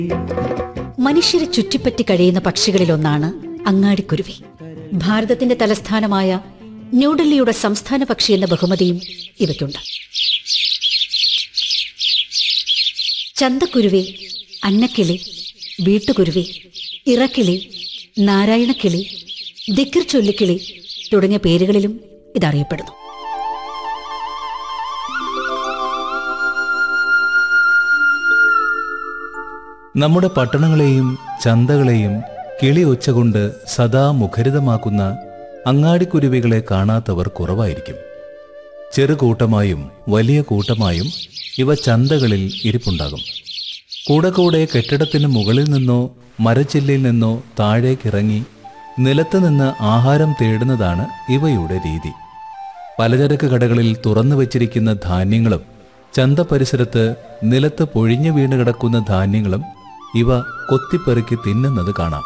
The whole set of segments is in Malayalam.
മനുഷ്യരെ ചുറ്റിപ്പറ്റി കഴിയുന്ന പക്ഷികളിലൊന്നാണ് അങ്ങാടിക്കുരുവി ഭാരതത്തിന്റെ തലസ്ഥാനമായ ന്യൂഡൽഹിയുടെ സംസ്ഥാന പക്ഷി എന്ന ബഹുമതിയും ഇവയ്ക്കുണ്ട് ചന്തക്കുരുവി അന്നക്കിളി വീട്ടുകുരുവി ഇറക്കിളി നാരായണക്കിളി ദിക്കിർ ചൊല്ലിക്കിളി തുടങ്ങിയ പേരുകളിലും ഇതറിയപ്പെടുന്നു നമ്മുടെ പട്ടണങ്ങളെയും ചന്തകളെയും കിളി ഒച്ചകൊണ്ട് സദാ മുഖരിതമാക്കുന്ന അങ്ങാടിക്കുരുവികളെ കാണാത്തവർ കുറവായിരിക്കും ചെറുകൂട്ടമായും വലിയ കൂട്ടമായും ഇവ ചന്തകളിൽ ഇരിപ്പുണ്ടാകും കൂടെ കൂടെ കെട്ടിടത്തിന് മുകളിൽ നിന്നോ മരച്ചില്ലയിൽ നിന്നോ താഴേക്കിറങ്ങി നിലത്ത് നിന്ന് ആഹാരം തേടുന്നതാണ് ഇവയുടെ രീതി പലചരക്ക് കടകളിൽ തുറന്നു വച്ചിരിക്കുന്ന ധാന്യങ്ങളും ചന്ത പരിസരത്ത് നിലത്ത് പൊഴിഞ്ഞു വീണ് കിടക്കുന്ന ധാന്യങ്ങളും ഇവ കൊത്തിപ്പെറുക്കി തിന്നുന്നത് കാണാം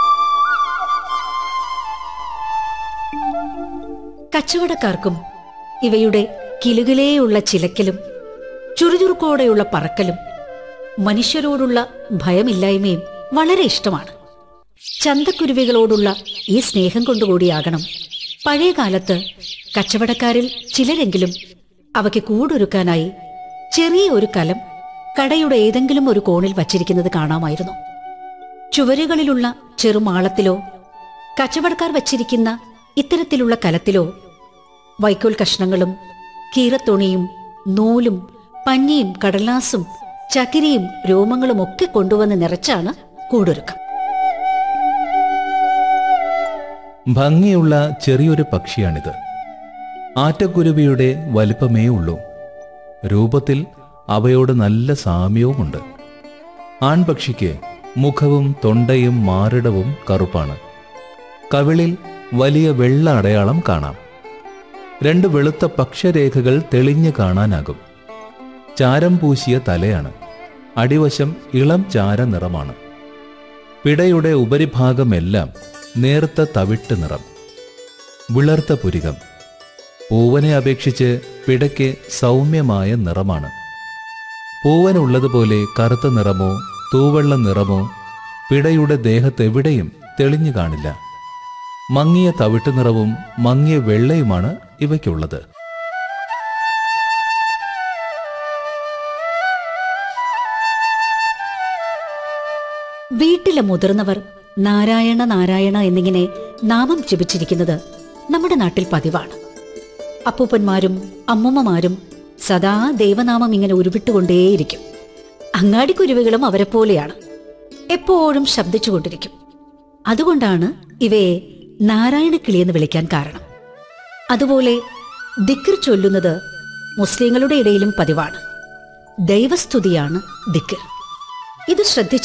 കച്ചവടക്കാർക്കും ഇവയുടെ കിലുകിലേയുള്ള ചിലക്കലും ചുറുചുറുക്കോടെയുള്ള പറക്കലും മനുഷ്യരോടുള്ള ഭയമില്ലായ്മയും വളരെ ഇഷ്ടമാണ് ചന്തക്കുരുവികളോടുള്ള ഈ സ്നേഹം കൊണ്ടുകൂടിയാകണം പഴയ കാലത്ത് കച്ചവടക്കാരിൽ ചിലരെങ്കിലും അവയ്ക്ക് കൂടൊരുക്കാനായി ചെറിയ ഒരു കലം കടയുടെ ഏതെങ്കിലും ഒരു കോണിൽ വച്ചിരിക്കുന്നത് കാണാമായിരുന്നു ചുവരുകളിലുള്ള ചെറുമാളത്തിലോ കച്ചവടക്കാർ വച്ചിരിക്കുന്ന ഇത്തരത്തിലുള്ള കലത്തിലോ വൈക്കോൽ കഷ്ണങ്ങളും കീറത്തുണിയും നൂലും പഞ്ഞിയും കടലാസും ചകിരിയും രോമങ്ങളും ഒക്കെ കൊണ്ടുവന്ന് നിറച്ചാണ് കൂടൊരുക്കം ഭംഗിയുള്ള ചെറിയൊരു പക്ഷിയാണിത് ആറ്റക്കുരുവിയുടെ വലിപ്പമേ ഉള്ളൂ രൂപത്തിൽ അവയോട് നല്ല സാമ്യവുമുണ്ട് ആൺപക്ഷിക്ക് മുഖവും തൊണ്ടയും മാറിടവും കറുപ്പാണ് കവിളിൽ വലിയ വെള്ള അടയാളം കാണാം രണ്ട് വെളുത്ത പക്ഷരേഖകൾ തെളിഞ്ഞു കാണാനാകും ചാരം പൂശിയ തലയാണ് അടിവശം ഇളം ചാര നിറമാണ് പിടയുടെ ഉപരിഭാഗമെല്ലാം നേർത്ത തവിട്ട് നിറം വിളർത്ത പുരികം പൂവനെ അപേക്ഷിച്ച് പിടയ്ക്ക് സൗമ്യമായ നിറമാണ് പൂവനുള്ളതുപോലെ കറുത്ത നിറമോ തൂവെള്ള നിറമോ പിടയുടെ ദേഹത്തെവിടെയും തെളിഞ്ഞു കാണില്ല മങ്ങിയ തവിട്ട് നിറവും മങ്ങിയ വെള്ളയുമാണ് ഇവയ്ക്കുള്ളത് വീട്ടിലെ മുതിർന്നവർ നാരായണ നാരായണ എന്നിങ്ങനെ നാമം ജപിച്ചിരിക്കുന്നത് നമ്മുടെ നാട്ടിൽ പതിവാണ് അപ്പൂപ്പന്മാരും അമ്മൂമ്മമാരും സദാ ദൈവനാമം ഇങ്ങനെ ഉരുവിട്ടുകൊണ്ടേയിരിക്കും അങ്ങാടിക്കുരുവികളും അവരെ പോലെയാണ് എപ്പോഴും ശബ്ദിച്ചുകൊണ്ടിരിക്കും അതുകൊണ്ടാണ് ഇവയെ നാരായണക്കിളി എന്ന് വിളിക്കാൻ കാരണം അതുപോലെ ദിക്കർ ചൊല്ലുന്നത് മുസ്ലിങ്ങളുടെ ഇടയിലും പതിവാണ് ദൈവസ്തുതിയാണ് ദിക്കർ ഇത് ശ്രദ്ധിച്ച